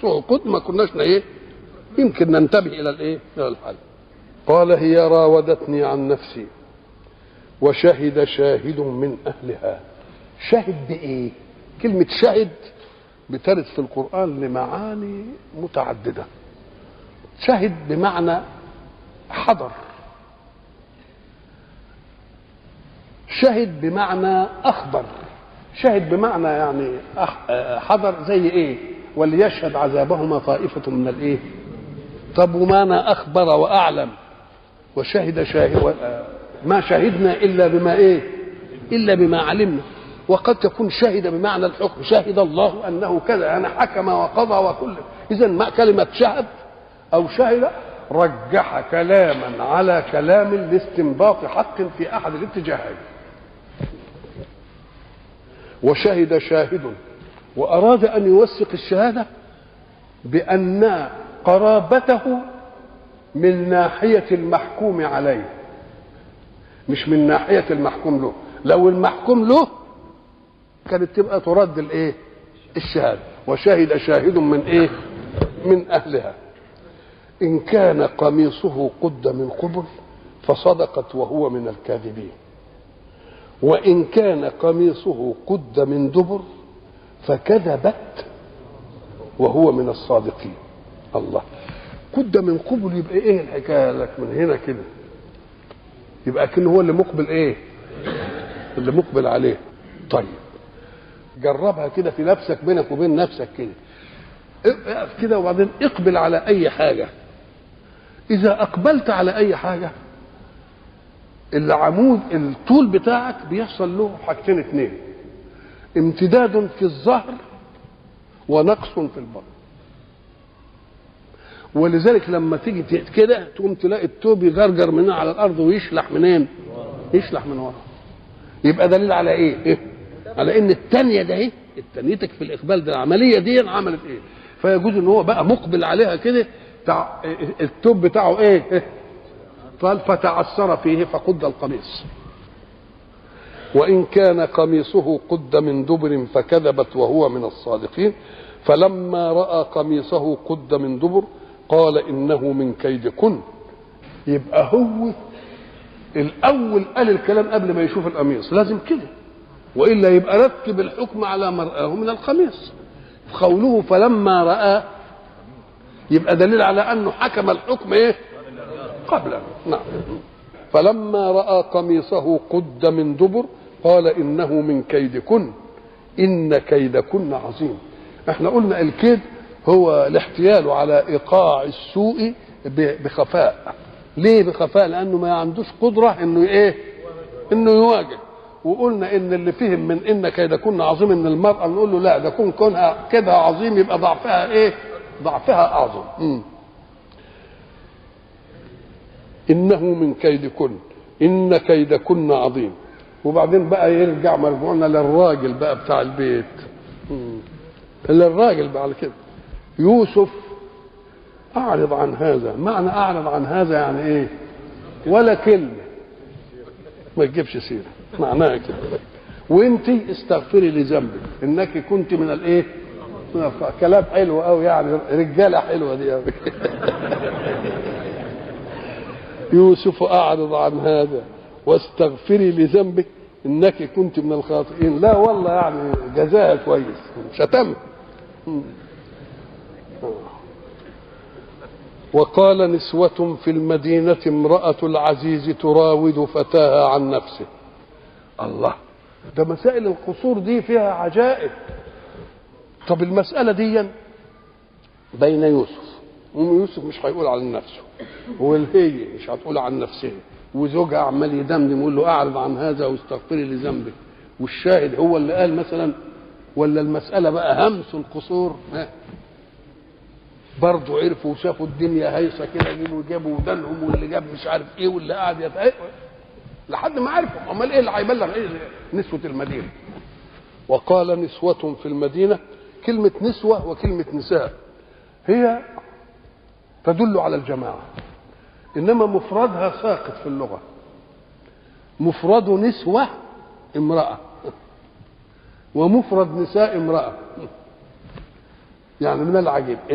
قميصه قد ما كناش ايه يمكن ننتبه الى الايه الى الحل قال هي راودتني عن نفسي وشهد شاهد من اهلها شهد بايه كلمه شهد بترد في القران لمعاني متعدده شهد بمعنى حضر شهد بمعنى اخبر شهد بمعنى يعني حضر زي ايه وليشهد عذابهما طائفة من الايه طب ومعنى اخبر واعلم وشهد شاهد ما شهدنا الا بما ايه الا بما علمنا وقد تكون شهد بمعنى الحكم شهد الله انه كذا يعني حكم وقضى وكل اذا ما كلمه شهد او شهد رجح كلاما على كلام لاستنباط حق في احد الاتجاهين وشهد شاهد واراد ان يوثق الشهاده بان قرابته من ناحيه المحكوم عليه مش من ناحيه المحكوم له لو المحكوم له كانت تبقى ترد الايه الشهاده وشهد شاهد من ايه من اهلها ان كان قميصه قد من قبل فصدقت وهو من الكاذبين وإن كان قميصه قد من دبر فكذبت وهو من الصادقين الله قد من قبل يبقى ايه الحكايه لك من هنا كده يبقى كأنه هو اللي مقبل ايه اللي مقبل عليه طيب جربها كده في نفسك بينك وبين نفسك كده اقف كده وبعدين اقبل على اي حاجه اذا اقبلت على اي حاجه العمود الطول بتاعك بيحصل له حاجتين اتنين امتداد في الظهر ونقص في البطن ولذلك لما تيجي كده تقوم تلاقي التوب يجرجر من على الارض ويشلح منين يشلح من ورا يبقى دليل على ايه, إيه؟ على ان الثانيه ده ايه التانيتك في الاقبال ده العمليه دي عملت ايه فيجوز ان هو بقى مقبل عليها كده تع... التوب بتاعه ايه, إيه؟ قال فتعثر فيه فقد القميص وإن كان قميصه قد من دبر فكذبت وهو من الصادقين فلما رأى قميصه قد من دبر قال إنه من كيدكن يبقى هو الأول قال الكلام قبل ما يشوف القميص لازم كده وإلا يبقى رتب الحكم على ما رآه من القميص قوله فلما رأى يبقى دليل على أنه حكم الحكم إيه قبله نعم فلما راى قميصه قد من دبر قال انه من كيدكن ان كيدكن عظيم احنا قلنا الكيد هو الاحتيال على ايقاع السوء بخفاء ليه بخفاء لانه ما عندوش قدره انه ايه انه يواجه وقلنا ان اللي فهم من ان كيدكن عظيم ان المراه نقول له لا ده كون كونها كيدها عظيم يبقى ضعفها ايه ضعفها اعظم م. انه من كيدكن ان كيدكن عظيم وبعدين بقى يرجع مرجوعنا للراجل بقى بتاع البيت للراجل بقى على كده يوسف اعرض عن هذا معنى اعرض عن هذا يعني ايه ولا كلمه ما تجيبش سيره معناها كده وانت استغفري لذنبك انك كنت من الايه من كلام حلو قوي يعني رجاله حلوه دي قوي يوسف اعرض عن هذا واستغفري لذنبك انك كنت من الخاطئين لا والله يعني جزاها كويس شتم وقال نسوة في المدينة امرأة العزيز تراود فتاها عن نفسه الله ده مسائل القصور دي فيها عجائب طب المسألة دي بين يوسف ام يوسف مش هيقول عن نفسه والهي مش هتقول عن نفسها وزوجها عمال يدمدم يقول له اعرض عن هذا واستغفري لذنبك والشاهد هو اللي قال مثلا ولا المساله بقى همس القصور برضه عرفوا وشافوا الدنيا هيصه كده جابوا جابوا ودانهم واللي جاب مش عارف ايه واللي قاعد يتأ... لحد ما عرفوا امال ايه اللي هيبلغ ايه نسوه المدينه وقال نسوة في المدينة كلمة نسوة وكلمة نساء هي تدل على الجماعة إنما مفردها ساقط في اللغة مفرد نسوة امرأة ومفرد نساء امرأة يعني من العجيب